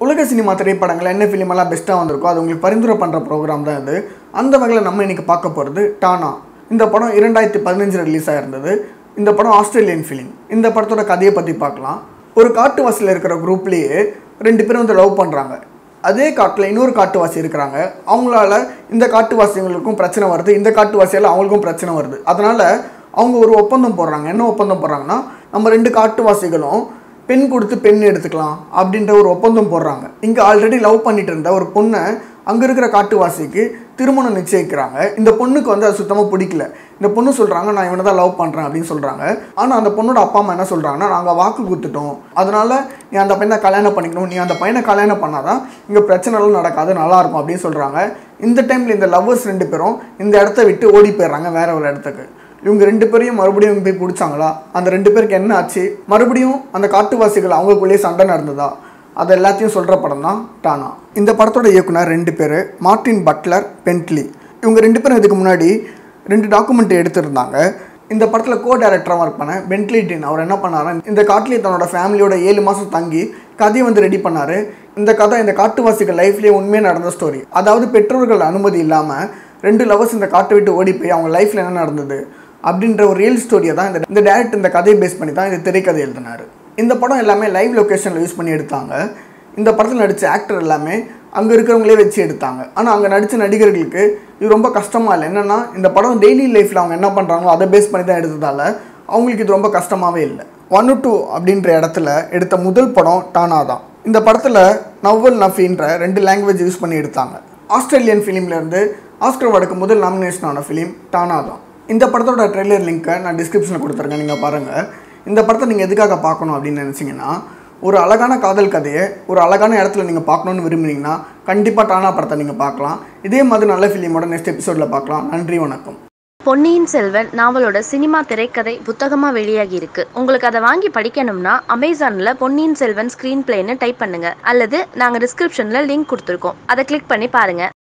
உலக சினிமா திரைப்படங்கள் என்ன ஃபிலிம் எல்லாம் பெஸ்ட்டாக வந்திருக்கோ அது உங்களுக்கு பரிந்துரை பண்ணுற ப்ரோக்ராம் தான் இது அந்த வகையில் நம்ம இன்னைக்கு பார்க்க போகிறது டானா இந்த படம் இரண்டாயிரத்தி பதினஞ்சில் ரிலீஸ் ஆயிருந்தது இந்த படம் ஆஸ்திரேலியன் ஃபிலிம் இந்த படத்தோட கதையை பற்றி பார்க்கலாம் ஒரு காட்டுவாசியில் இருக்கிற குரூப்லேயே ரெண்டு பேரும் வந்து லவ் பண்ணுறாங்க அதே காட்டில் இன்னொரு காட்டுவாசி இருக்கிறாங்க அவங்களால இந்த காட்டுவாசிகளுக்கும் பிரச்சனை வருது இந்த காட்டுவாசியால் அவங்களுக்கும் பிரச்சனை வருது அதனால் அவங்க ஒரு ஒப்பந்தம் போடுறாங்க என்ன ஒப்பந்தம் போடுறாங்கன்னா நம்ம ரெண்டு காட்டுவாசிகளும் பெண் கொடுத்து பெண் எடுத்துக்கலாம் அப்படின்ற ஒரு ஒப்பந்தம் போடுறாங்க இங்கே ஆல்ரெடி லவ் பண்ணிட்டு இருந்த ஒரு பொண்ணை அங்கே இருக்கிற காட்டுவாசிக்கு திருமணம் நிச்சயிக்கிறாங்க இந்த பொண்ணுக்கு வந்து அது சுத்தமாக பிடிக்கல இந்த பொண்ணு சொல்கிறாங்க நான் இவனை தான் லவ் பண்ணுறேன் அப்படின்னு சொல்கிறாங்க ஆனால் அந்த பொண்ணோட அப்பா அம்மா என்ன சொல்கிறாங்கன்னா நாங்கள் வாக்கு கொடுத்துட்டோம் அதனால நீ அந்த பையனை கல்யாணம் பண்ணிக்கணும் நீ அந்த பையனை கல்யாணம் பண்ணாதான் இங்கே பிரச்சனைலாம் நடக்காது நல்லாயிருக்கும் அப்படின்னு சொல்கிறாங்க இந்த டைமில் இந்த லவ்வர்ஸ் ரெண்டு பேரும் இந்த இடத்த விட்டு ஓடி போயிடுறாங்க வேற ஒரு இடத்துக்கு இவங்க ரெண்டு பேரையும் மறுபடியும் போய் பிடிச்சாங்களா அந்த ரெண்டு பேருக்கு என்ன ஆச்சு மறுபடியும் அந்த காட்டுவாசிகள் அவங்களுக்குள்ளேயே சண்டை நடந்ததா அது எல்லாத்தையும் சொல்கிற படம் தான் டானா இந்த படத்தோட இயக்குனர் ரெண்டு பேர் மார்ட்டின் பட்லர் பென்ட்லி இவங்க ரெண்டு பேரும் இதுக்கு முன்னாடி ரெண்டு டாக்குமெண்ட் எடுத்திருந்தாங்க இந்த படத்தில் கோ டைரக்டராக ஒர்க் பண்ண பென்ட்லி டின் அவர் என்ன பண்ணாரு இந்த காட்டிலே தன்னோட ஃபேமிலியோட ஏழு மாதம் தங்கி கதையை வந்து ரெடி பண்ணார் இந்த கதை இந்த காட்டுவாசிகள் லைஃப்லேயே உண்மையாக நடந்த ஸ்டோரி அதாவது பெற்றோர்கள் அனுமதி இல்லாமல் ரெண்டு லவர்ஸ் இந்த காட்டை விட்டு ஓடி போய் அவங்க லைஃப்பில் என்ன நடந்தது அப்படின்ற ஒரு ரியல் ஸ்டோரியை தான் இந்த இந்த டேரக்ட் இந்த கதையை பேஸ் பண்ணி தான் இந்த திரைக்கதை எழுதினார் இந்த படம் எல்லாமே லைவ் லொக்கேஷனில் யூஸ் பண்ணி எடுத்தாங்க இந்த படத்தில் நடித்த ஆக்டர் எல்லாமே அங்கே இருக்கிறவங்களே வச்சு எடுத்தாங்க ஆனால் அங்கே நடித்த நடிகர்களுக்கு இது ரொம்ப கஷ்டமாக இல்லை என்னென்னா இந்த படம் டெய்லி லைஃப்பில் அவங்க என்ன பண்ணுறாங்களோ அதை பேஸ் பண்ணி தான் எடுத்ததால் அவங்களுக்கு இது ரொம்ப கஷ்டமாகவே இல்லை ஒன் டூ அப்படின்ற இடத்துல எடுத்த முதல் படம் டானா தான் இந்த படத்தில் நவ்வல் நஃபின்ற ரெண்டு லாங்குவேஜ் யூஸ் பண்ணி எடுத்தாங்க ஆஸ்திரேலியன் ஃபிலிம்லேருந்து ஆஸ்கர் அவார்டுக்கு முதல் நாமினேஷன் ஆன ஃபிலிம் டானா தான் இந்த படத்தோட ட்ரெய்லர் லிங்க்கை நான் டிஸ்கிரிப்ஷனில் கொடுத்துருக்கேன் நீங்கள் பாருங்கள் இந்த படத்தை நீங்கள் எதுக்காக பார்க்கணும் அப்படின்னு நினச்சிங்கன்னா ஒரு அழகான காதல் கதையை ஒரு அழகான இடத்துல நீங்கள் பார்க்கணுன்னு விரும்புனீங்கன்னா கண்டிப்பாக டானா படத்தை நீங்கள் பார்க்கலாம் இதே மாதிரி நல்ல ஃபிலிமோட நெக்ஸ்ட் எபிசோடில் பார்க்கலாம் நன்றி வணக்கம் பொன்னியின் செல்வன் நாவலோட சினிமா திரைக்கதை புத்தகமா வெளியாகி இருக்கு உங்களுக்கு அதை வாங்கி படிக்கணும்னா அமேசான்ல பொன்னியின் செல்வன் ஸ்கிரீன் பிளேன்னு டைப் பண்ணுங்க அல்லது நாங்க டிஸ்கிரிப்ஷன்ல லிங்க் கொடுத்துருக்கோம் அதை கிளிக் பண்ணி பாருங்க